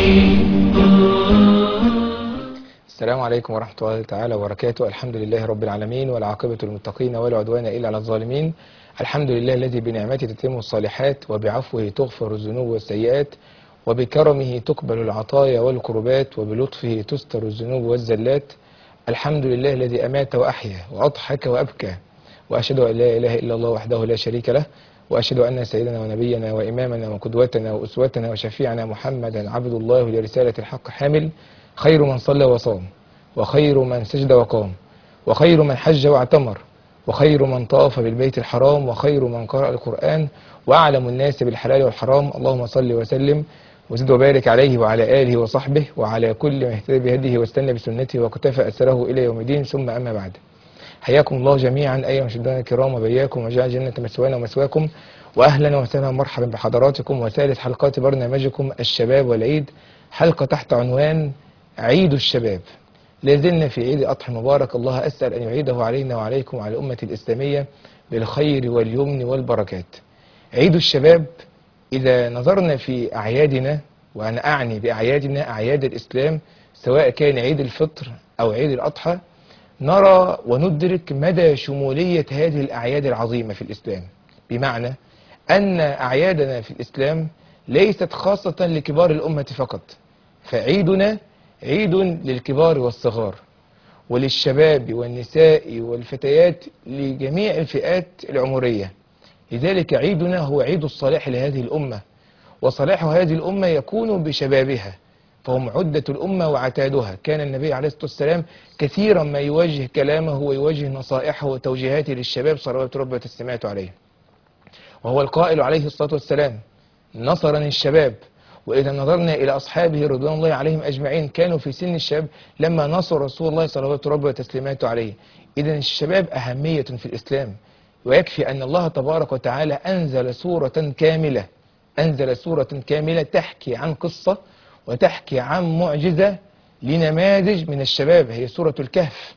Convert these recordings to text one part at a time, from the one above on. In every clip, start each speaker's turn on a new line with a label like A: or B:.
A: السلام عليكم ورحمة الله تعالى وبركاته الحمد لله رب العالمين والعاقبة للمتقين ولا عدوان إلا على الظالمين الحمد لله الذي بنعمته تتم الصالحات وبعفوه تغفر الذنوب والسيئات وبكرمه تقبل العطايا والقربات وبلطفه تستر الذنوب والزلات الحمد لله الذي أمات وأحيا وأضحك وأبكى وأشهد أن لا إله إلا الله وحده لا شريك له وأشهد أن سيدنا ونبينا وإمامنا وقدوتنا وأسوتنا وشفيعنا محمدا عبد الله لرسالة الحق حامل خير من صلى وصام وخير من سجد وقام وخير من حج واعتمر وخير من طاف بالبيت الحرام وخير من قرأ القرآن وأعلم الناس بالحلال والحرام اللهم صل وسلم وزد وبارك عليه وعلى آله وصحبه وعلى كل من اهتدى بهديه واستنى بسنته وكتفى أثره إلى يوم الدين ثم أما بعد حياكم الله جميعا أيها المشاهدين الكرام وبياكم وجعل جنة مسوانا ومسواكم وأهلا وسهلا ومرحبا بحضراتكم وثالث حلقات برنامجكم الشباب والعيد حلقة تحت عنوان عيد الشباب لازلنا في عيد الأضحى المبارك الله أسأل أن يعيده علينا وعليكم وعلى الأمة الإسلامية بالخير واليمن والبركات عيد الشباب إذا نظرنا في أعيادنا وأنا أعني بأعيادنا أعياد الإسلام سواء كان عيد الفطر أو عيد الأضحى نرى وندرك مدى شمولية هذه الأعياد العظيمة في الإسلام بمعنى أن أعيادنا في الإسلام ليست خاصة لكبار الأمة فقط فعيدنا عيد للكبار والصغار وللشباب والنساء والفتيات لجميع الفئات العمرية لذلك عيدنا هو عيد الصلاح لهذه الأمة وصلاح هذه الأمة يكون بشبابها فهم عدة الأمة وعتادها كان النبي عليه الصلاة والسلام كثيرا ما يوجه كلامه ويوجه نصائحه وتوجيهاته للشباب صلوات ربه وتسليماته عليه وهو القائل عليه الصلاة والسلام نصرني الشباب وإذا نظرنا إلى أصحابه رضوان الله عليهم أجمعين كانوا في سن الشباب لما نصر رسول الله صلوات ربه وتسليماته عليه إذا الشباب أهمية في الإسلام ويكفي أن الله تبارك وتعالى أنزل سورة كاملة أنزل سورة كاملة تحكي عن قصة وتحكي عن معجزة لنماذج من الشباب هي سورة الكهف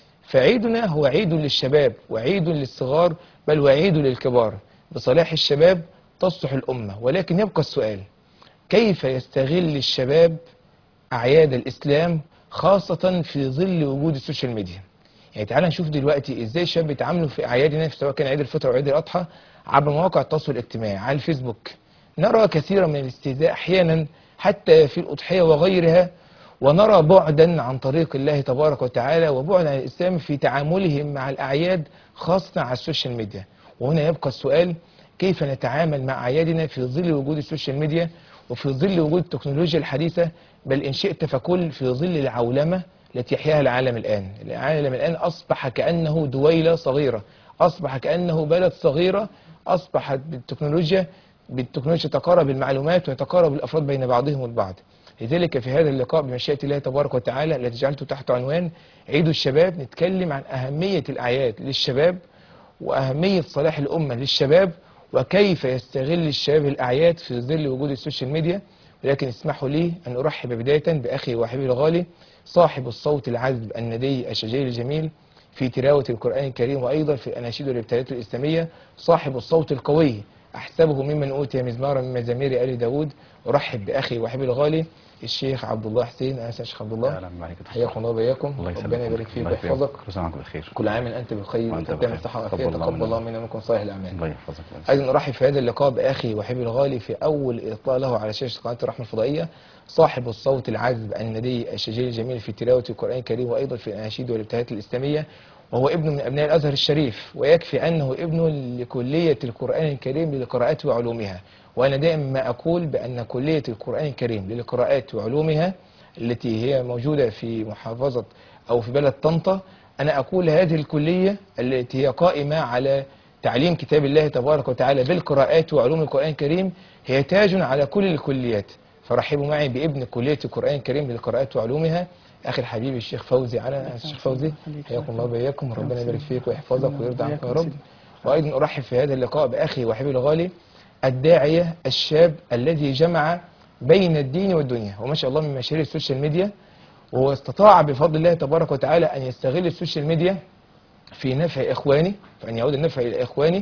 A: فعيدنا هو عيد للشباب وعيد للصغار بل وعيد للكبار بصلاح الشباب تصلح الأمة ولكن يبقى السؤال كيف يستغل الشباب أعياد الإسلام خاصة في ظل وجود السوشيال ميديا يعني تعال نشوف دلوقتي ازاي الشباب بيتعاملوا في اعيادنا سواء كان عيد الفطر او عيد الاضحى عبر مواقع التواصل الاجتماعي على الفيسبوك نرى كثيرا من الاستهزاء احيانا حتى في الاضحيه وغيرها ونرى بعدا عن طريق الله تبارك وتعالى وبعدا عن الاسلام في تعاملهم مع الاعياد خاصه على السوشيال ميديا وهنا يبقى السؤال كيف نتعامل مع اعيادنا في ظل وجود السوشيال ميديا وفي ظل وجود التكنولوجيا الحديثة بل إن شئت فكل في ظل العولمة التي يحياها العالم الآن العالم الآن أصبح كأنه دويلة صغيرة أصبح كأنه بلد صغيرة أصبحت بالتكنولوجيا بالتكنولوجيا تقارب المعلومات ويتقارب الأفراد بين بعضهم البعض لذلك في هذا اللقاء بمشيئة الله تبارك وتعالى الذي جعلته تحت عنوان عيد الشباب نتكلم عن أهمية الأعياد للشباب وأهمية صلاح الأمة للشباب وكيف يستغل الشباب الأعياد في ظل وجود السوشيال ميديا ولكن اسمحوا لي أن أرحب بداية بأخي وحبيبي الغالي صاحب الصوت العذب الندي الشجير الجميل في تلاوة القرآن الكريم وأيضا في الأناشيد والابتلاءات الإسلامية صاحب الصوت القوي أحسبه ممن أوتي مزمارا من مزامير آل داود أرحب بأخي وحبيبي الغالي الشيخ عبد الله حسين أهلا شيخ عبد الله
B: اهلا بك
A: حياكم الله وبياكم
B: الله يسلمك
A: ربنا يبارك فيك
B: الله يكرمك.
A: ويحفظك
B: كل سنه وانتم بخير
A: كل عام أنت بخير
B: وأنت
A: وتتم
B: بخير.
A: الصحة
B: تقبل
A: والعافية
B: الله
A: تقبل
B: منا.
A: الله منا ومنكم صالح الأعمال
B: الله يحفظك
A: أيضا نرحب في هذا اللقاء بأخي وحبيبي الغالي في أول إطلاع له على شاشة قناة الرحمة الفضائية صاحب الصوت العذب الندي الشجير الجميل في تلاوة القرآن الكريم وأيضا في الأناشيد والابتهالات الإسلامية وهو ابن من أبناء الأزهر الشريف ويكفي أنه ابن لكلية القرآن الكريم للقراءات وعلومها وأنا دائما ما أقول بأن كلية القرآن الكريم للقراءات وعلومها التي هي موجودة في محافظة أو في بلد طنطا أنا أقول هذه الكلية التي هي قائمة على تعليم كتاب الله تبارك وتعالى بالقراءات وعلوم القرآن الكريم هي تاج على كل الكليات فرحبوا معي بابن كلية القرآن الكريم للقراءات وعلومها أخي الحبيب الشيخ فوزي على الشيخ فوزي حياكم الله وبياكم ربنا يبارك فيك ويحفظك ويرضى عنك يا رب وأيضا أرحب في هذا اللقاء بأخي وحبيبي الغالي الداعية الشاب الذي جمع بين الدين والدنيا وما شاء الله من مشاهير السوشيال ميديا وهو استطاع بفضل الله تبارك وتعالى أن يستغل السوشيال ميديا في نفع إخواني فأن يعود النفع إلى إخواني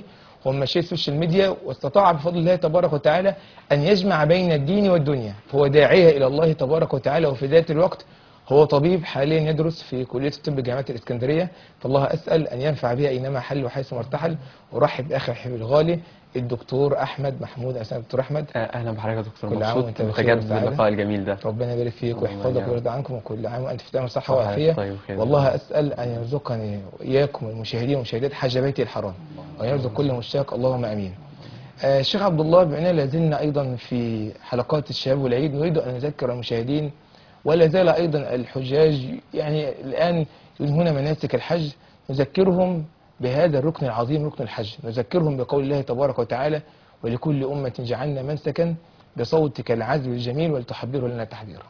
A: هو ماشي السوشيال ميديا واستطاع بفضل الله تبارك وتعالى أن يجمع بين الدين والدنيا فهو داعية إلى الله تبارك وتعالى وفي ذات الوقت هو طبيب حاليا يدرس في كلية الطب جامعة الإسكندرية فالله أسأل أن ينفع بها أينما حل وحيث ارتحل أرحب بأخي الحبيب الغالي الدكتور أحمد محمود أسامة دكتور أحمد
B: اهلا بحضرتك يا دكتور
A: كل عام
B: مبسوط
A: وأنت بخير
B: متجدد
A: وسعادة.
B: اللقاء الجميل ده
A: ربنا يبارك فيك
B: اللهم
A: ويحفظك
B: آمين.
A: ويرضى عنكم وكل عام وأنت في تمام صحة
B: صحة
A: وعافية
B: طيب خير.
A: والله أسأل أن يرزقني وإياكم المشاهدين والمشاهدات حج بيتي الحرام وأن يرزق كل مشتاق اللهم آمين آه، الشيخ عبد الله بما أننا لازلنا أيضا في حلقات الشباب والعيد نريد أن نذكر المشاهدين ولا زال أيضا الحجاج يعني الآن ينهون مناسك الحج نذكرهم بهذا الركن العظيم ركن الحج نذكرهم بقول الله تبارك وتعالى ولكل أمة جعلنا منسكا بصوتك العذب الجميل ولتحضره لنا تحضيرا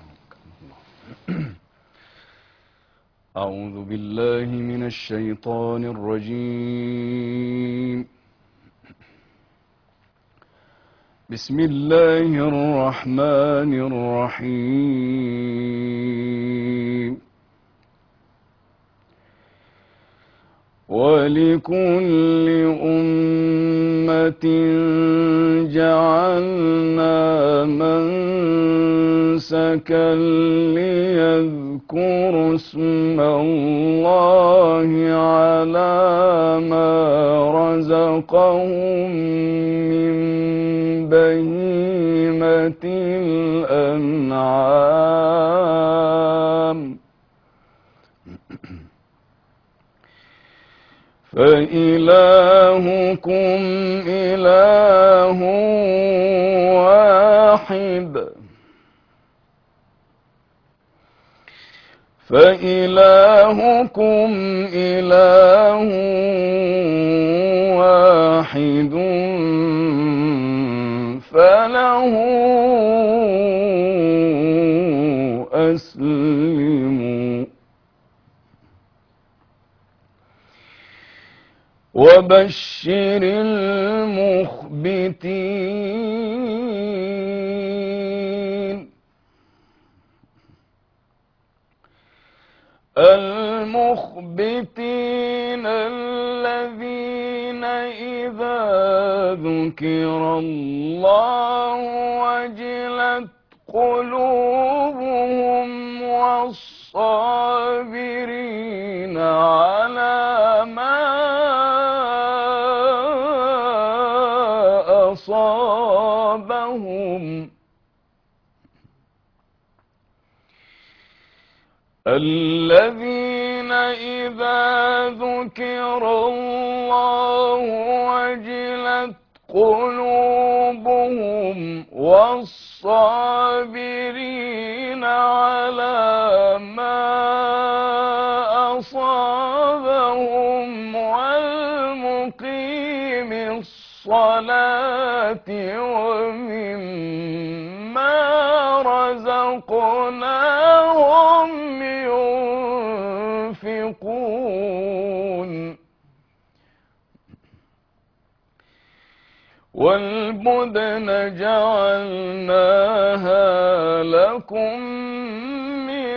C: أعوذ بالله من الشيطان الرجيم بسم الله الرحمن الرحيم ولكل أمة جعلنا منسكا ليذكروا اسم الله على ما رزقهم من بهيمة الأنعام فإلهكم إله واحد فإلهكم إله واحد فله أسلموا وبشر المخبتين المخبتين الذين إذا ذكر الله وجلت قلوبهم والصابرين على ما أصابهم الذين إذا ذكر الله وجلت قلوبهم والصابرين على ما أصابهم والمقيم الصلاة ومما رزقناهم ينفقون والبدن جعلناها لكم من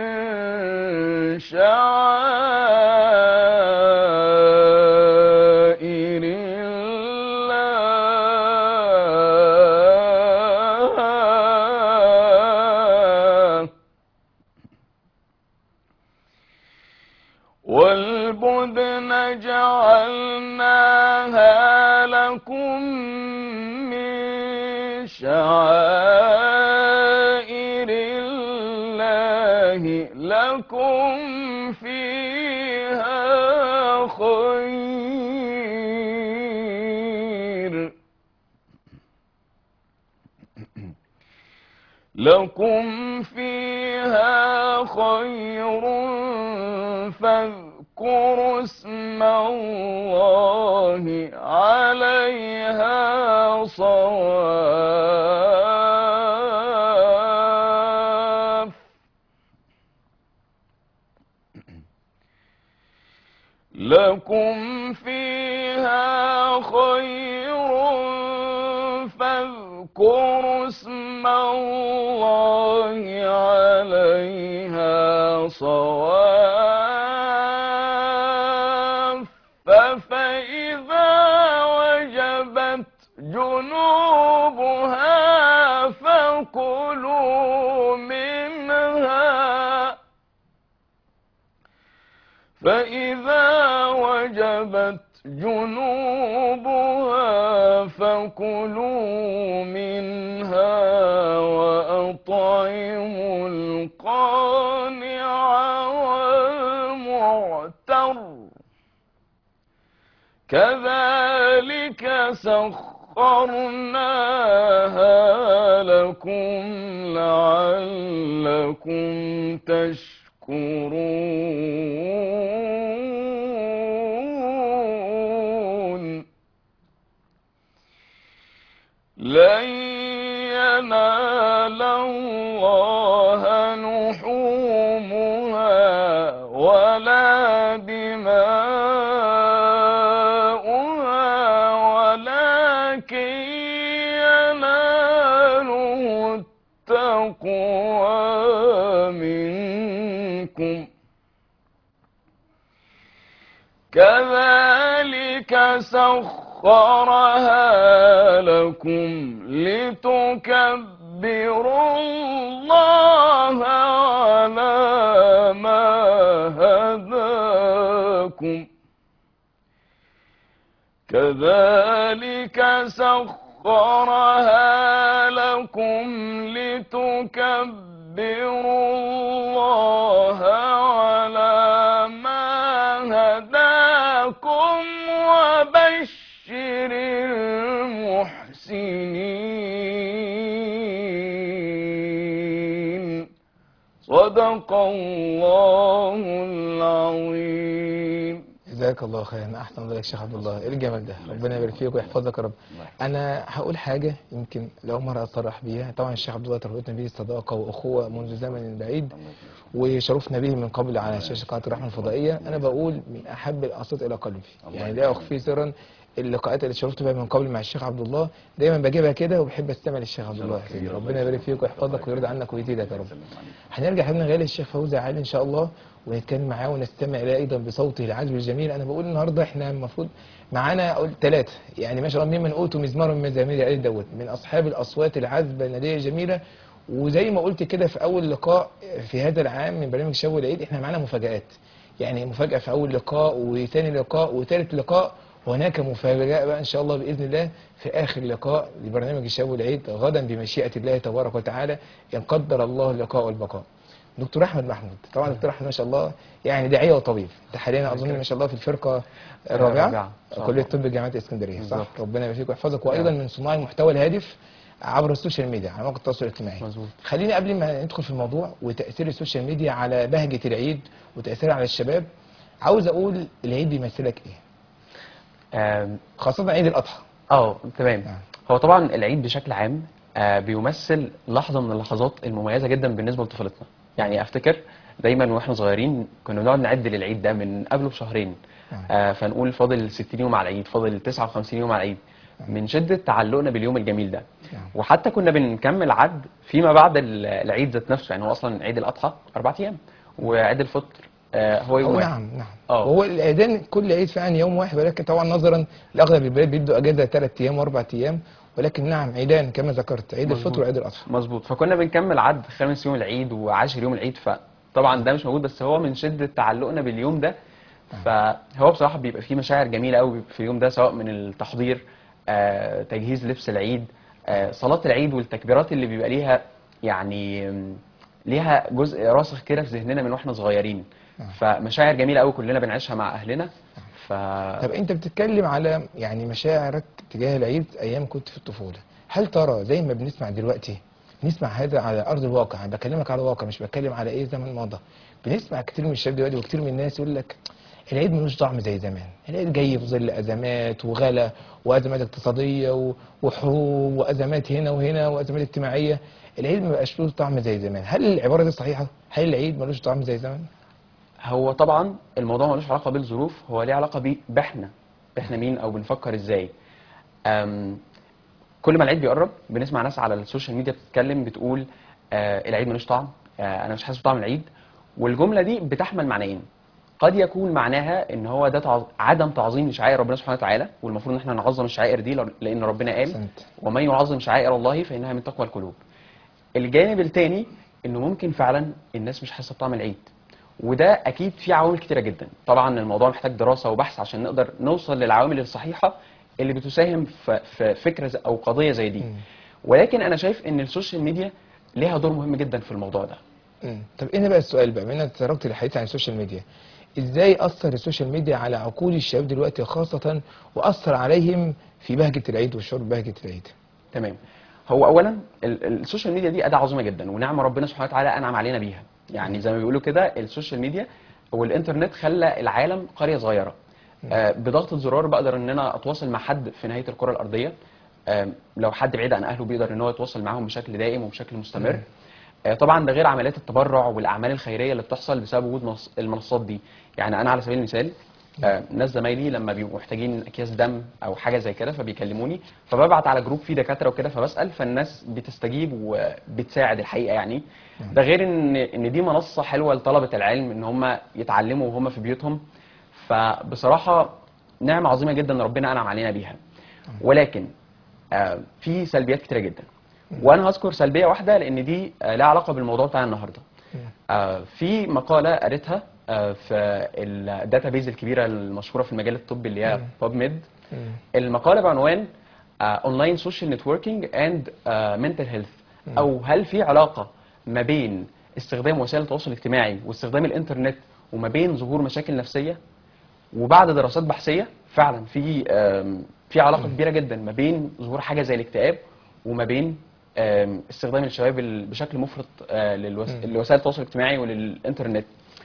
C: شعائر الله والبدن جعلناها لكم من شعائر الله لكم فيها خير لكم فيها خير فاذكروا اسم الله عليها صواف لكم فيها خير فاذكروا اسم الله عليها صواف فإذا وجبت فإذا وجبت جنوبها فكلوا منها وأطعموا القانع والمعتر كذلك سخرناها لكم لعلكم تشكرون لن ينال الله لحومها ولا دماؤها ولكن يناله التقوى منكم كذلك سخرها لكم لتكبروا الله على ما هداكم كذلك سخرها لكم لتكبروا الله على ما هداكم وبشر المحسنين صدق الله العظيم
A: جزاك الله خيرا احسن الله لك شيخ عبد الله ايه الجمال ده ربنا يبارك فيك ويحفظك يا رب انا هقول حاجه يمكن لو مره اصرح بيها طبعا الشيخ عبد الله تربطنا به صداقه واخوه منذ زمن بعيد وشرفنا به من قبل على شاشه قناه الرحمه الفضائيه انا بقول من احب الاصوات الى قلبي يعني لا اخفي سرا اللقاءات اللي شرفت بها من قبل مع الشيخ عبد الله دايما بجيبها كده وبحب استمع للشيخ عبد الله حسين ربنا يبارك فيك ويحفظك ويرضى عنك ويزيدك يا رب هنرجع حبيبنا غالي الشيخ فوزي عالي ان شاء الله ونتكلم معاه ونستمع اليه ايضا بصوته العذب الجميل انا بقول النهارده احنا المفروض معانا اقول ثلاثه يعني ما شاء الله ممن اوتوا مزمار من مزامير ال داود من اصحاب الاصوات العذبه الناديه الجميله وزي ما قلت كده في اول لقاء في هذا العام من برنامج شو العيد احنا معانا مفاجات يعني مفاجاه في اول لقاء وثاني لقاء وثالث لقاء وهناك مفاجاه بقى ان شاء الله باذن الله في اخر لقاء لبرنامج الشو العيد غدا بمشيئه الله تبارك وتعالى ان قدر الله اللقاء والبقاء دكتور احمد محمود طبعا دكتور احمد ما شاء الله يعني داعيه وطبيب انت حاليا اظن ما شاء الله في الفرقه الرابعه
B: الرابعة. إن شاء
A: كليه
B: الله.
A: طب جامعه اسكندريه صح
B: بالظبط.
A: ربنا يبارك فيك ويحفظك وايضا من صناع المحتوى الهادف عبر السوشيال ميديا على مواقع التواصل الاجتماعي
B: مظبوط.
A: خليني قبل ما ندخل في الموضوع وتاثير السوشيال ميديا على بهجه العيد وتاثيرها على الشباب عاوز اقول العيد بيمثلك ايه
B: آم،
A: خاصه عيد الاضحى
B: اه تمام
A: نعم.
B: هو طبعا العيد بشكل عام آه، بيمثل لحظه من اللحظات المميزه جدا بالنسبه لطفولتنا يعني افتكر دايما واحنا صغيرين كنا بنقعد نعد للعيد ده من قبله بشهرين
A: نعم.
B: آه، فنقول فاضل 60 يوم على العيد فاضل 59 يوم على العيد من شده تعلقنا باليوم الجميل ده
A: نعم.
B: وحتى كنا بنكمل عد فيما بعد ال- العيد ذات نفسه يعني هو اصلا عيد الاضحى اربع ايام وعيد الفطر آه، هو يوم
A: هو
B: واحد
A: نعم نعم
B: اه.
A: هو الاذان كل عيد فعلا يوم واحد ولكن طبعا نظرا لاغلب البلاد بيدوا اجازه ثلاث ايام واربع ايام ولكن نعم عيدان كما ذكرت عيد
B: مظبوط.
A: الفطر وعيد الاضحى
B: مظبوط فكنا بنكمل عد خامس يوم العيد وعاشر يوم العيد فطبعا ده مش موجود بس هو من شده تعلقنا باليوم ده فهو بصراحه بيبقى فيه مشاعر جميله قوي في اليوم ده سواء من التحضير آه، تجهيز لبس العيد آه، صلاه العيد والتكبيرات اللي بيبقى ليها يعني مم، ليها جزء راسخ كده في ذهننا من واحنا صغيرين فمشاعر جميله قوي كلنا بنعيشها مع اهلنا ف
A: طب انت بتتكلم على يعني مشاعرك تجاه العيد ايام كنت في الطفوله هل ترى زي ما بنسمع دلوقتي نسمع هذا على ارض الواقع انا بكلمك على الواقع مش بتكلم على ايه زمن مضى بنسمع كتير من الشباب دلوقتي وكتير من الناس يقول لك العيد ملوش طعم زي زمان العيد جاي في ظل ازمات وغلا وازمات اقتصاديه و- وحروب وازمات هنا وهنا وازمات اجتماعيه العيد ما بقاش له طعم زي زمان هل العباره دي صحيحه هل العيد ملوش طعم زي زمان
B: هو طبعا الموضوع ملوش علاقه بالظروف هو ليه علاقه بيه باحنا احنا مين او بنفكر ازاي أم كل ما العيد بيقرب بنسمع ناس على السوشيال ميديا بتتكلم بتقول آه العيد ملوش طعم آه انا مش حاسس بطعم العيد والجمله دي بتحمل معنيين قد يكون معناها ان هو ده تعظ... عدم تعظيم لشعائر ربنا سبحانه وتعالى والمفروض ان احنا نعظم الشعائر دي لأ- لان ربنا قال
A: أحسنت.
B: ومن يعظم شعائر الله فانها من تقوى القلوب الجانب الثاني انه ممكن فعلا الناس مش حاسه بطعم العيد وده اكيد في عوامل كتيره جدا طبعا الموضوع محتاج دراسه وبحث عشان نقدر نوصل للعوامل الصحيحه اللي بتساهم في في فكره ز- او قضيه زي دي ولكن انا شايف ان السوشيال ميديا ليها دور مهم جدا في الموضوع ده
A: مم. طب هنا بقى السؤال بقى بما انك تركت الحديث عن السوشيال ميديا ازاي اثر السوشيال ميديا على عقول الشباب دلوقتي خاصه واثر عليهم في بهجه العيد والشعور ببهجه العيد
B: تمام هو اولا ال- ال- السوشيال ميديا دي اداه عظيمه جدا ونعمه ربنا سبحانه وتعالى انعم علينا بيها يعني زي ما بيقولوا كده السوشيال ميديا والانترنت خلى العالم قريه صغيره آه بضغطه زرار بقدر ان انا اتواصل مع حد في نهايه الكره الارضيه آه لو حد بعيد عن اهله بيقدر ان هو يتواصل معاهم بشكل دائم وبشكل مستمر آه طبعا ده غير عمليات التبرع والاعمال الخيريه اللي بتحصل بسبب وجود منص- المنصات دي يعني انا على سبيل المثال آه، ناس زمايلي لما بيبقوا محتاجين اكياس دم او حاجه زي كده فبيكلموني فببعت على جروب فيه دكاتره وكده فبسال فالناس بتستجيب وبتساعد الحقيقه يعني ده غير ان ان دي منصه حلوه لطلبه العلم ان هم يتعلموا وهم في بيوتهم فبصراحه نعمه عظيمه جدا ربنا انعم علينا بيها ولكن آه، في سلبيات كتيره جدا وانا هذكر سلبيه واحده لان دي آه، لها علاقه بالموضوع بتاع النهارده آه، في مقاله قريتها آه، في الداتابيز الكبيره المشهوره في المجال الطبي اللي هي باب ميد المقاله بعنوان اونلاين سوشيال نتوركينج اند منتل هيلث او هل في علاقه ما بين استخدام وسائل التواصل الاجتماعي واستخدام الانترنت وما بين ظهور مشاكل نفسيه وبعد دراسات بحثيه فعلا في آم، في علاقه كبيره جدا ما بين ظهور حاجه زي الاكتئاب وما بين آم، استخدام الشباب ال- بشكل مفرط آه، للوس- لوسائل التواصل الاجتماعي وللانترنت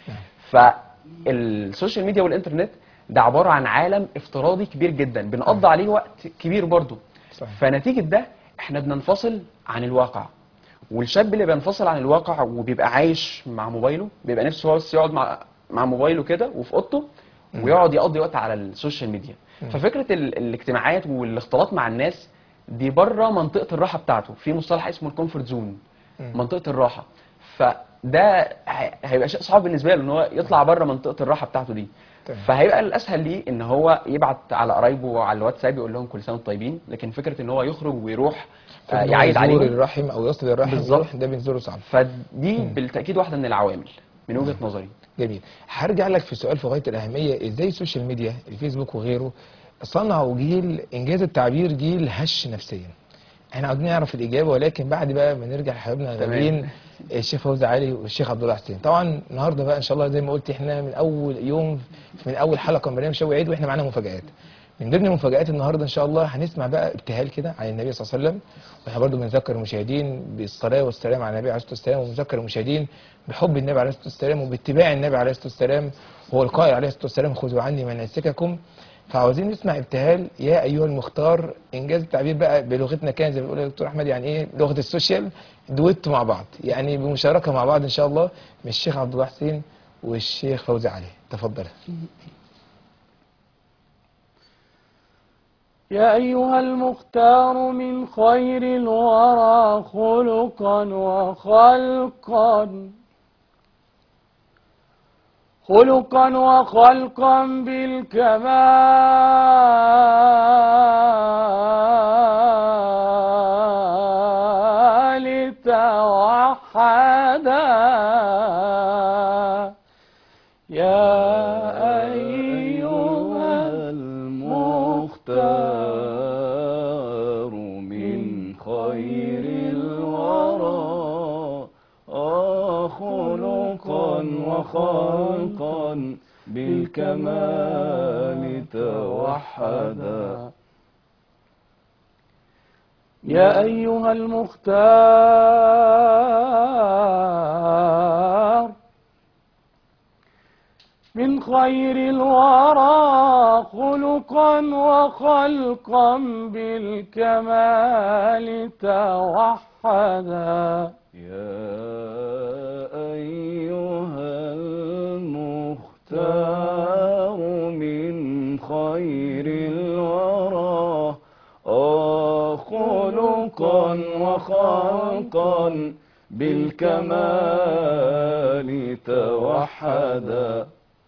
B: فالسوشيال ميديا والانترنت ده عباره عن عالم افتراضي كبير جدا بنقضي عليه وقت كبير برضه
A: صحيح.
B: فنتيجه ده احنا بننفصل عن الواقع والشاب اللي بينفصل عن الواقع وبيبقى عايش مع موبايله بيبقى نفسه هو بس يقعد مع مع موبايله كده وفي اوضته ويقعد يقضي وقت على السوشيال ميديا ففكره ال... الاجتماعات والاختلاط مع الناس دي بره منطقه الراحه بتاعته في مصطلح اسمه الكومفورت زون منطقه الراحه فده ه- هيبقى شيء صعب بالنسبه له ان هو يطلع بره منطقه الراحه بتاعته دي
A: تمام.
B: فهيبقى الاسهل ليه ان هو يبعت على قرايبه على الواتساب يقول لهم كل سنه وانتم طيبين لكن فكره ان هو يخرج ويروح آه،
A: إن هو
B: يعيد
A: يزور
B: عليهم
A: الرحم او يصل الرحم
B: بالظبط.
A: يروح ده بنزوره صعب
B: فدي بالتاكيد واحده من العوامل من وجهه نظري
A: جميل هرجع لك في سؤال في غايه الاهميه ازاي السوشيال ميديا الفيسبوك وغيره صنعوا جيل انجاز التعبير جيل هش نفسيا احنا عاوزين نعرف الاجابه ولكن بعد بقى ما نرجع لحبايبنا
B: تمام.
A: الغاليين الشيخ فوزي علي والشيخ عبد الله حسين طبعا النهارده بقى ان شاء الله زي ما قلت احنا من اول يوم من اول حلقه من برنامج شوي عيد واحنا معانا مفاجات من ضمن مفاجآت النهارده ان شاء الله هنسمع بقى ابتهال كده عن النبي صلى الله عليه وسلم واحنا برضو بنذكر المشاهدين بالصلاه والسلام على النبي عليه الصلاه والسلام وبنذكر المشاهدين بحب النبي عليه الصلاه والسلام وباتباع النبي عليه الصلاه والسلام هو القائل عليه الصلاه والسلام خذوا عني مناسككم فعاوزين نسمع ابتهال يا ايها المختار انجاز التعبير بقى بلغتنا كان زي ما بيقول يا دكتور احمد يعني ايه لغه السوشيال دويتو مع بعض يعني بمشاركه مع بعض ان شاء الله من الشيخ عبد الله حسين والشيخ فوزي علي تفضل
C: يا أيها المختار من خير الورى خلقا وخلقا خلقا وخلقا بالكمال توحدا يا أيها المختار من خير الورى آه خلقا وخلقا بالكمال توحدا يا أيها المختار من خير الورى خلقا وخلقا بالكمال توحدا يا أيها المختار من خير الورى آه خلقا وخلقا بالكمال توحدا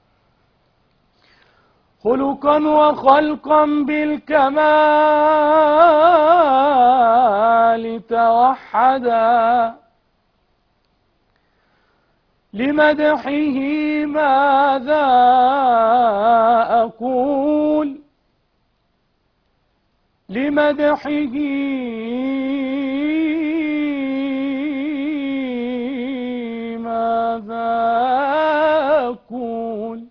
C: خلقا وخلقا بالكمال توحدا لمدحه ماذا أقول لمدحه ماذا أقول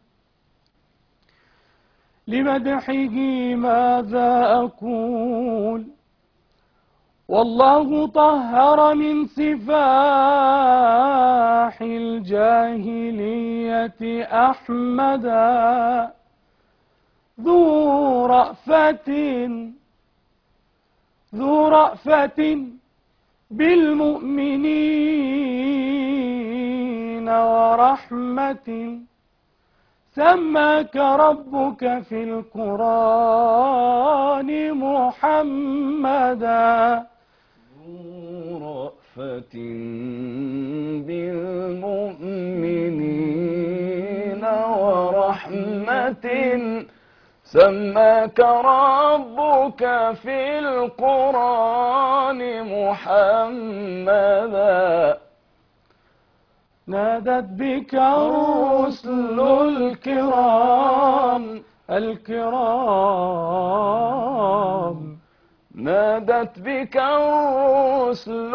C: لمدحه ماذا أقول والله طهر من سفاح الجاهلية أحمدا ذو رأفة ذو رأفة بالمؤمنين ورحمة سماك ربك في القرآن محمدا ذو رأفة بالمؤمنين ورحمة سماك ربك في القرآن محمدا نادت بك الرسل الكرام الكرام نادت بك الرسل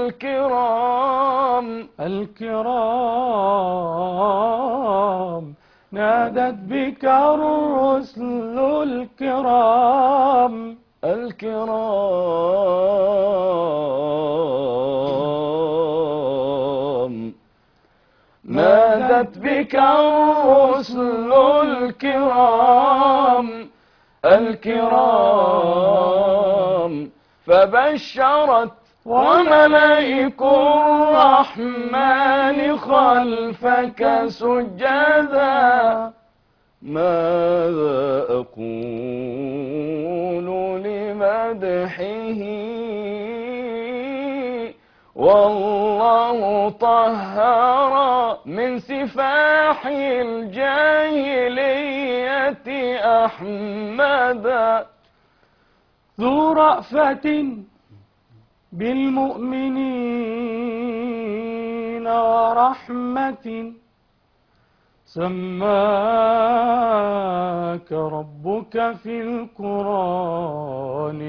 C: الكرام الكرام نادت بك الرسل الكرام الكرام نادت بك الرسل الكرام الكرام فبشرت وملائك الرحمن خلفك سجدا ماذا أقول لمدحه والله طهر من سفاح الجاهلية أحمدا ذو رأفة بالمؤمنين ورحمة سماك ربك في القرآن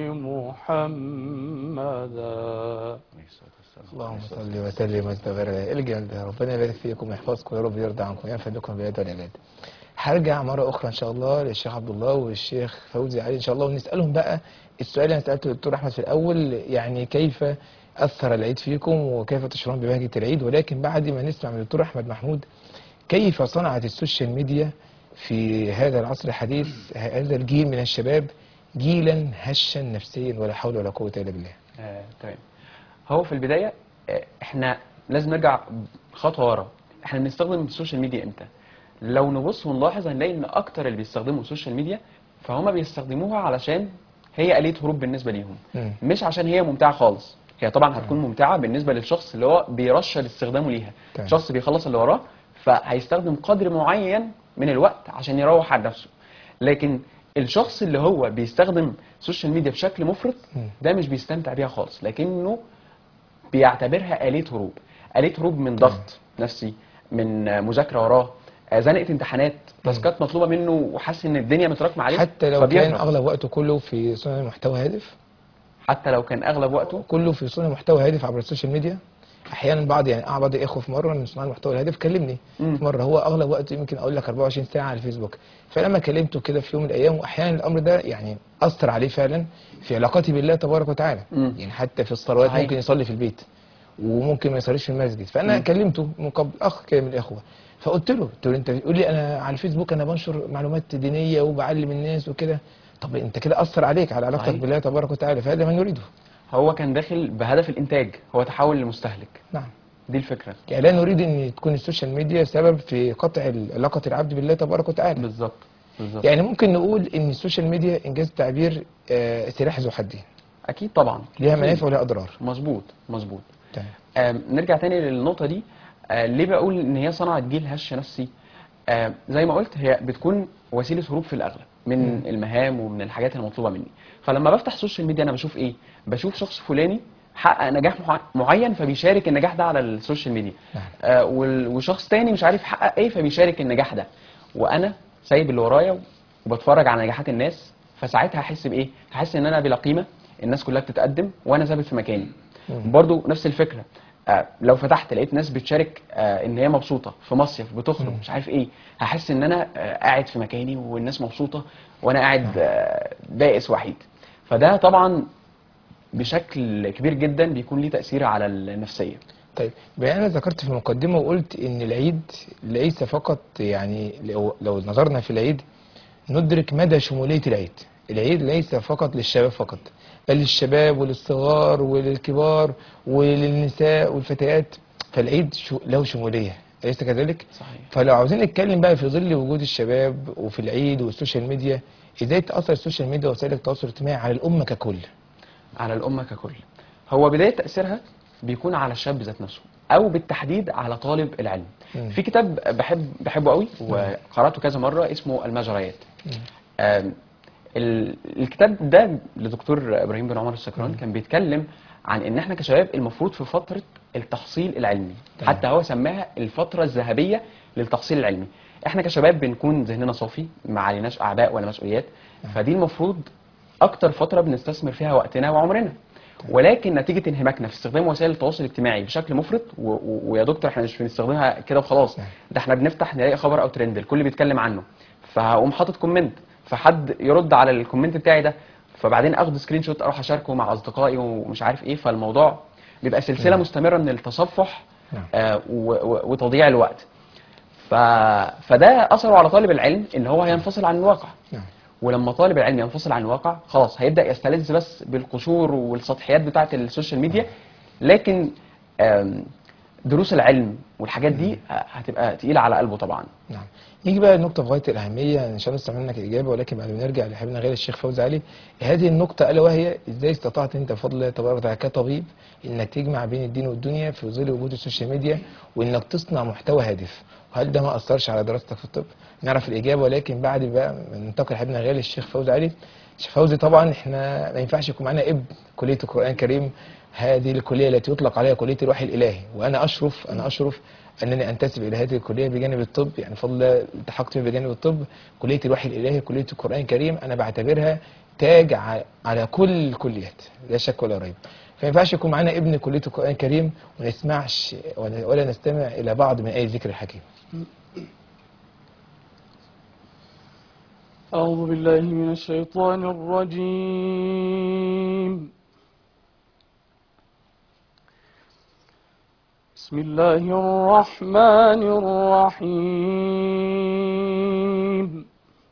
C: محمدا
A: اللهم صل وسلم وبارك على الجمال ده ربنا يبارك فيكم ويحفظكم يا رب يرضى عنكم وينفع بكم بالعياد والعباد هرجع مرة أخرى إن شاء الله للشيخ عبد الله والشيخ فوزي علي إن شاء الله ونسألهم بقى السؤال اللي أنا سألته الدكتور أحمد في الأول يعني كيف أثر العيد فيكم وكيف تشعرون ببهجة العيد ولكن بعد ما نسمع من الدكتور أحمد محمود كيف صنعت السوشيال ميديا في هذا العصر الحديث هذا الجيل من الشباب جيلا هشا نفسيا ولا حول ولا قوة إلا بالله
B: آه، تمام هو في البدايه آه، احنا لازم نرجع خطوه ورا احنا بنستخدم السوشيال ميديا امتى لو نبص ونلاحظ هنلاقي ان اكتر اللي بيستخدموا السوشيال ميديا فهم بيستخدموها علشان هي آلية هروب بالنسبه ليهم
A: مم.
B: مش عشان هي ممتعه خالص هي طبعا هتكون ممتعه بالنسبه للشخص اللي هو بيرشد استخدامه ليها
A: تمام.
B: شخص بيخلص اللي وراه فهيستخدم قدر معين من الوقت عشان يروح عن نفسه لكن الشخص اللي هو بيستخدم السوشيال ميديا بشكل مفرط
A: مم.
B: ده مش بيستمتع بيها خالص لكنه بيعتبرها آلية هروب آلية هروب من ضغط نفسي من آه، مذاكرة وراه آه، زنقة امتحانات تاسكات مطلوبة منه وحاسس ان الدنيا متراكمة عليه
A: حتى لو
B: فبيهرب.
A: كان أغلب وقته كله في صنع محتوى هادف
B: حتى لو كان اغلب وقته
A: كله في صنع محتوى هادف عبر السوشيال ميديا احيانا بعض يعني اه بعض الاخوه في مره من صناع المحتوى الهادف كلمني
B: مم.
A: في مره هو اغلب وقته يمكن اقول لك 24 ساعه على الفيسبوك فلما كلمته كده في يوم من الايام واحيانا الامر ده يعني اثر عليه فعلا في علاقتي بالله تبارك وتعالى
B: مم.
A: يعني حتى في الصلوات
B: صحيح.
A: ممكن يصلي في البيت وممكن ما يصليش في المسجد فانا
B: مم.
A: كلمته من قبل اخ كده من الاخوه فقلت له قلت له انت بتقول لي انا على الفيسبوك انا بنشر معلومات دينيه وبعلم الناس وكده طب انت كده اثر عليك على علاقتك
B: صحيح.
A: بالله تبارك وتعالى فهذا ما نريده
B: هو كان داخل بهدف الانتاج هو تحول لمستهلك
A: نعم
B: دي الفكرة
A: يعني لا نريد ان تكون السوشيال ميديا سبب في قطع علاقه العبد بالله تبارك وتعالى
B: بالظبط بالظبط
A: يعني ممكن نقول ان السوشيال ميديا انجاز التعبير آه، سلاح ذو حدين
B: اكيد طبعا
A: ليها
B: أكيد.
A: منافع ولها اضرار
B: مظبوط مظبوط
A: تمام
B: آم، نرجع تاني للنقطة دي آه، ليه بقول ان هي صنعت جيل هش نفسي آم، زي ما قلت هي بتكون وسيلة هروب في الاغلب من
A: مم.
B: المهام ومن الحاجات المطلوبة مني فلما بفتح السوشيال ميديا انا بشوف ايه بشوف شخص فلاني حقق نجاح مع- معين فبيشارك النجاح ده على السوشيال ميديا
A: نعم.
B: آه وال- وشخص تاني مش عارف يحقق ايه فبيشارك النجاح ده وانا سايب اللي ورايا وبتفرج على نجاحات الناس فساعتها احس بايه هحس ان انا بلا قيمه الناس كلها بتتقدم وانا ثابت في مكاني برضو نفس الفكره آه لو فتحت لقيت ناس بتشارك آه ان هي مبسوطه في مصيف بتخرج مش عارف ايه هحس ان انا آه قاعد في مكاني والناس مبسوطه وانا قاعد آه بائس وحيد فده طبعا بشكل كبير جدا بيكون ليه تاثير على النفسيه
A: طيب بما انا ذكرت في المقدمه وقلت ان العيد ليس فقط يعني لو, لو نظرنا في العيد ندرك مدى شموليه العيد العيد ليس فقط للشباب فقط بل للشباب وللصغار وللكبار وللنساء والفتيات فالعيد شو له شموليه أليس كذلك؟
B: صحيح
A: فلو عاوزين نتكلم بقى في ظل وجود الشباب وفي العيد والسوشيال ميديا ازاي تاثر السوشيال ميديا وسائل التواصل الاجتماعي على الامه ككل؟
B: على الأمة ككل هو بداية تأثيرها بيكون على الشاب ذات نفسه أو بالتحديد على طالب العلم
A: مم.
B: في كتاب بحب بحبه قوي وقرأته كذا مرة اسمه المجريات آم، ال- الكتاب ده لدكتور إبراهيم بن عمر السكران كان بيتكلم عن إن إحنا كشباب المفروض في فترة التحصيل العلمي
A: تمام.
B: حتى هو سماها الفترة الذهبية للتحصيل العلمي احنا كشباب بنكون ذهننا صافي ما عليناش اعباء ولا مسؤوليات فدي المفروض اكتر فتره بنستثمر فيها وقتنا وعمرنا ولكن نتيجه انهماكنا في استخدام وسائل التواصل الاجتماعي بشكل مفرط و... و... ويا دكتور احنا مش بنستخدمها كده وخلاص
A: نعم.
B: ده احنا بنفتح نلاقي خبر او ترند الكل بيتكلم عنه فهقوم حاطط كومنت فحد يرد على الكومنت بتاعي ده فبعدين اخد سكرين شوت اروح اشاركه مع اصدقائي ومش عارف ايه فالموضوع بيبقى سلسله مستمره من التصفح
A: نعم.
B: آه و... و... وتضييع الوقت ف... فده اثره على طالب العلم ان هو هينفصل عن الواقع
A: نعم
B: ولما طالب العلم ينفصل عن الواقع خلاص هيبدا يستلذ بس بالقشور والسطحيات بتاعه السوشيال ميديا لكن آم، دروس العلم والحاجات دي هتبقى تقيله على قلبه طبعا
A: نعم نيجي بقى لنقطة في غاية الأهمية إن شاء الله نستعمل منك الإجابة ولكن بعد ما نرجع لحبيبنا غير الشيخ فوزي علي هذه النقطة ألا وهي إزاي استطعت أنت بفضل الله تبارك وتعالى كطبيب إنك تجمع بين الدين والدنيا في ظل وجود السوشيال ميديا وإنك تصنع محتوى هادف وهل ده ما أثرش على دراستك في الطب؟ نعرف الإجابة ولكن بعد بقى ما ننتقل لحبيبنا غير الشيخ فوزي علي الشيخ فوزي طبعا إحنا ما ينفعش يكون معانا ابن كلية القرآن الكريم هذه الكلية التي يطلق عليها كلية الوحي الإلهي وأنا أشرف أنا أشرف أنني أنتسب إلى هذه الكلية بجانب الطب يعني فضل الله التحقت فيها بجانب الطب كلية الوحي الإلهي كلية القرآن الكريم أنا بعتبرها تاج ع- على كل الكليات لا شك ولا ريب فما ينفعش يكون معانا ابن كلية القرآن الكريم وما نسمعش ولا ولا نستمع إلى بعض من أي ذكر الحكيم
C: أعوذ بالله من الشيطان الرجيم بسم الله الرحمن الرحيم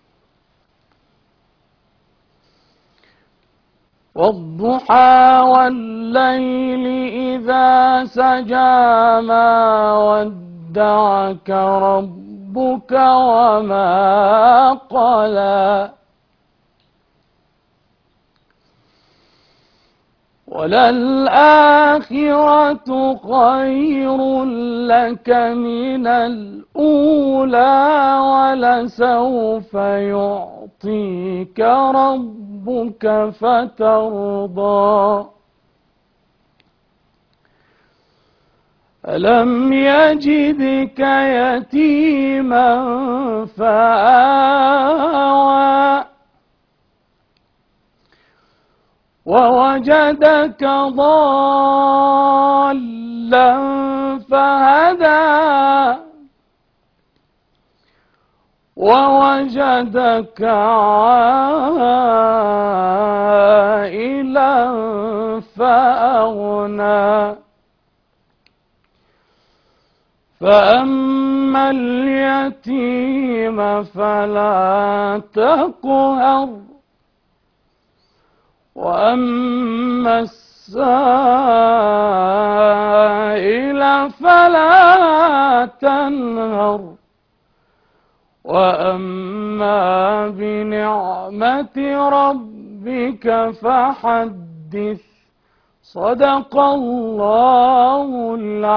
C: والضحى والليل إذا سجى ما ودعك ربك وما قلى وللآخرة خير لك من الأولى ولسوف يعطيك ربك فترضى ألم يجدك يتيما فآوى ووجدك ضالا فهدى ووجدك عائلا فأغنى فأما اليتيم فلا تقهر وأما السائل فلا تنهر وأما بنعمة ربك فحدث صدق الله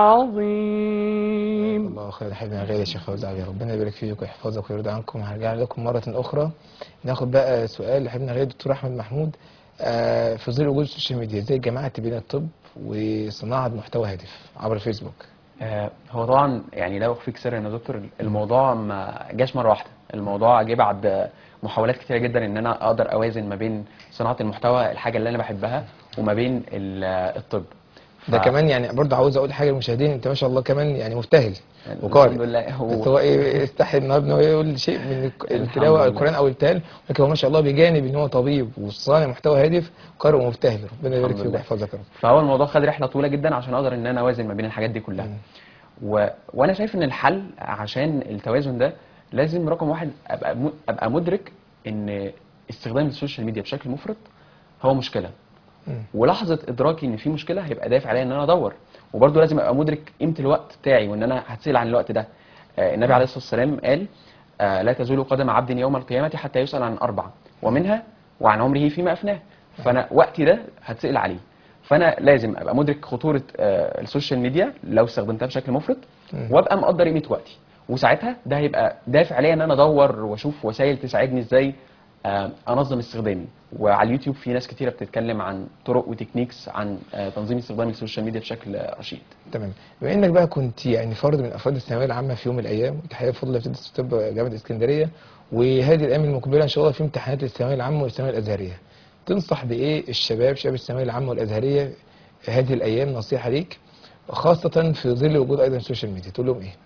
C: العظيم
A: الله خير حبيبنا غير يا شيخ فوزي علي ربنا يبارك فيك ويحفظك ويرضى عنكم هرجع لكم مرة أخرى ناخد بقى سؤال لحبيبنا غير الدكتور أحمد محمود آه، في ظل وجود السوشيال ميديا ازاي جمعت بين الطب وصناعه محتوى هادف عبر الفيسبوك
B: آه، هو طبعا يعني لا اخفيك سر يا دكتور الموضوع ما جاش مره واحده الموضوع جه بعد محاولات كتيره جدا ان انا اقدر اوازن ما بين صناعه المحتوى الحاجه اللي انا بحبها وما بين ال- الطب
A: ده
B: ف-
A: كمان يعني برضه عاوز اقول حاجه للمشاهدين انت ما شاء الله كمان يعني مبتهل
B: يعني
A: وقارئ
B: الحمد لله هو
A: بس هو ايه استحي النهارده ان هو يقول شيء من الك- التلاوه
B: لله.
A: القران او التال لكن هو ما شاء الله بجانب ان هو طبيب وصانع محتوى هادف قارئ ومبتهل ربنا يبارك
B: الحمد
A: فيه
B: لله.
A: ويحفظك يا رب
B: فهو الموضوع خد رحله طويله جدا عشان اقدر ان انا اوازن ما بين الحاجات دي كلها و... وانا شايف ان الحل عشان التوازن ده لازم رقم واحد ابقى م... ابقى مدرك ان استخدام السوشيال ميديا بشكل مفرط هو مشكله
A: مم.
B: ولحظه ادراكي ان في مشكله هيبقى دافع عليا ان انا ادور وبرضه لازم ابقى مدرك قيمه الوقت بتاعي وان انا هتسال عن الوقت ده آه النبي عليه الصلاه والسلام قال آه لا تزول قدم عبد يوم القيامه حتى يسال عن اربع ومنها وعن عمره فيما افناه فانا وقتي ده هتسال عليه فانا لازم ابقى مدرك خطوره آه السوشيال ميديا لو استخدمتها بشكل مفرط
A: مم.
B: وابقى مقدر قيمه وقتي وساعتها ده هيبقى دافع عليا ان انا ادور واشوف وسائل تساعدني ازاي آه، انظم استخدامي وعلى اليوتيوب في ناس كتيره بتتكلم عن طرق وتكنيكس عن آه، تنظيم استخدام السوشيال ميديا بشكل آه، رشيد
A: تمام بما انك بقى كنت يعني فرد من افراد الثانويه العامه في يوم من الايام وتحيه فضل بتدرس في طب جامعه اسكندريه وهذه الايام المقبله ان شاء الله في امتحانات للثانويه العامه والثانويه الازهريه تنصح بايه الشباب شباب الثانويه العامه والازهريه هذه الايام نصيحه ليك خاصه في ظل وجود ايضا السوشيال ميديا تقول لهم ايه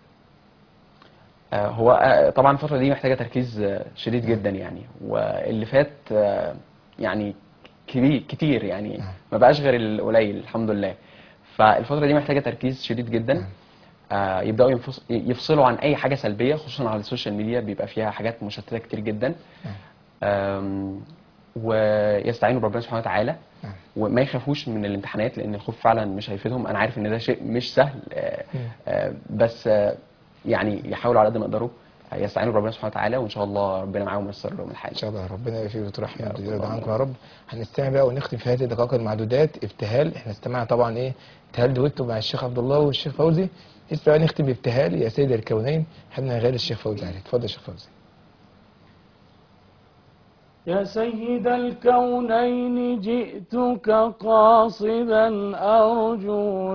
B: آه، هو آه، طبعا الفتره دي محتاجه تركيز آه، شديد جدا يعني واللي فات آه، يعني كبير كتير يعني ما بقاش غير القليل الحمد لله فالفتره دي محتاجه تركيز شديد جدا آه، يبداوا ينفص- يفصلوا عن اي حاجه سلبيه خصوصا على السوشيال ميديا بيبقى فيها حاجات مشتته كتير جدا آم، ويستعينوا بربنا سبحانه وتعالى
A: نعم.
B: وما يخافوش من الامتحانات لان الخوف فعلا مش هيفيدهم انا عارف ان ده شيء مش سهل آه، آه، بس آه، يعني يحاولوا على قد ما يقدروا آه، يستعينوا بربنا سبحانه وتعالى وان شاء الله ربنا معاهم وييسر لهم الحال
A: ان شاء الله ربنا يبارك فيك دكتور احمد
B: رب.
A: يرضى عنكم يا رب هنستمع بقى ونختم في هذه الدقائق المعدودات ابتهال احنا استمعنا طبعا ايه ابتهال دويتو مع الشيخ عبد الله والشيخ فوزي لسه بقى نختم بابتهال يا سيد الكونين حبنا غير الشيخ فوزي عليه اتفضل يا شيخ فوزي
C: يا سيد الكونين جئتك قاصدا أرجو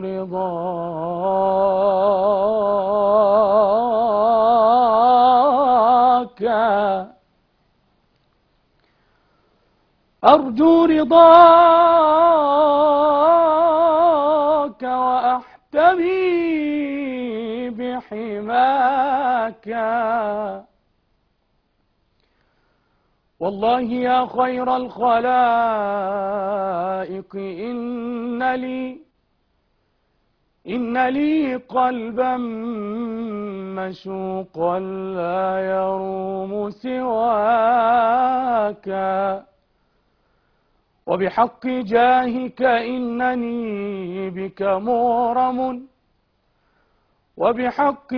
C: رضاك أرجو رضاك وأحتمي بحماك والله يا خير الخلائق إن لي إن لي قلبا مشوقا لا يروم سواك وبحق جاهك إنني بك مغرم وبحق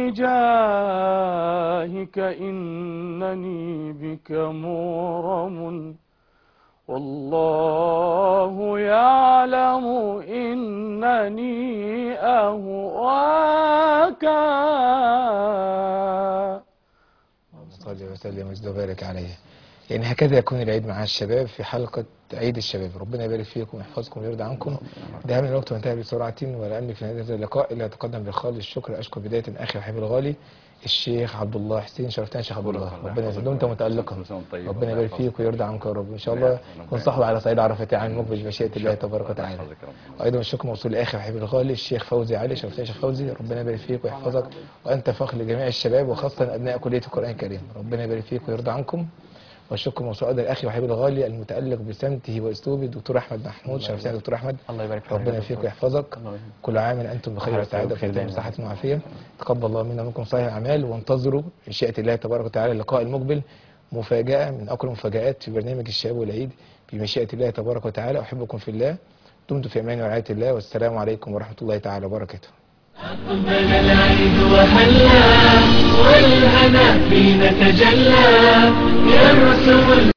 C: جاهك إنني بك مغرم والله يعلم إنني أهواك
A: صلي وسلم وزد وبارك عليه يعني هكذا يكون العيد مع الشباب في حلقة عيد الشباب ربنا يبارك فيكم ويحفظكم ويرضى عنكم ده من الوقت وانتهى بسرعة ولا أملك في نهاية هذا اللقاء إلا أتقدم بخالص الشكر أشكر بداية أخي وحبيبي الغالي الشيخ عبد الله حسين شرفتنا يا شيخ عبد الله ربنا يزيد انت متألقا ربنا يبارك فيك ويرضى عنك يا رب ان شاء الله كن صاحب على صعيد عرفة عام مقبل بمشيئة الله تبارك وتعالى وايضا الشكر موصول لاخي وحبيبي الغالي الشيخ فوزي علي شرفتنا يا شيخ فوزي ربنا يبارك فيك ويحفظك وانت فخر لجميع الشباب وخاصة ابناء كلية القرآن الكريم ربنا يبارك فيك ويرضى عنكم والشكر موصول ايضا لاخي وحبيبي الغالي المتألق بسمته واسلوبه الدكتور احمد محمود شرفتنا يا دكتور احمد
B: الله يبارك فيك
A: ربنا يفيك ويحفظك
B: الله يبارك.
A: كل عام انتم بخير
B: وحضرتك
A: وسعاده
B: بخير
A: وفي
B: دايما.
A: صحه وعافيه تقبل الله منا ومنكم صالح الاعمال وانتظروا مشيئه الله تبارك وتعالى اللقاء المقبل مفاجاه من اقوى المفاجات في برنامج الشباب والعيد بمشيئه الله تبارك وتعالى احبكم في الله دمتم في امان ورعايه الله والسلام عليكم ورحمه الله تعالى وبركاته
D: أقبل العيد وهلا والهنا فينا تجلى يرسم